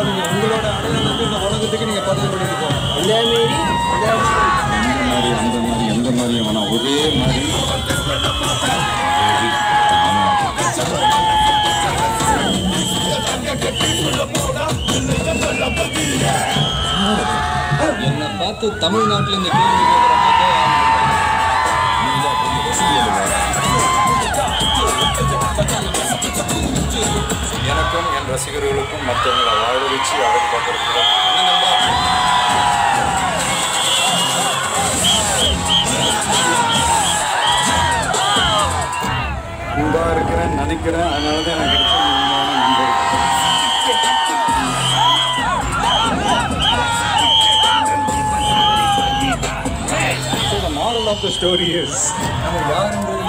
மறந்துடாதீங்க உங்களோட அடையாளத்தை இந்த உலகத்துக்கு நீங்க பதிவு பண்ணிட்டு போங்க இந்த மாரி இந்த மாதிரி அந்த மாதிரி எந்த மாதிரியும் வேணாம் ஒரே மாதிரி என்னை பார்த்து தமிழ்நாட்டில் இந்த கேள்வி கேட்குற மக்கள் நீதான் பெரிய ரசிகர்கள். எனக்கும் என் ரசிகர்களுக்கும் மற்றவங்களை வாழ வச்சு அழகு பார்க்கறதுக்கு என்ன நண்பா அன்பா இருக்கிறேன் நினைக்கிறேன் அதனால தான் எனக்கு கிடைச்ச உண்மையான நண்பர்கள் So the moral of the story is நம்ம யாருன்றது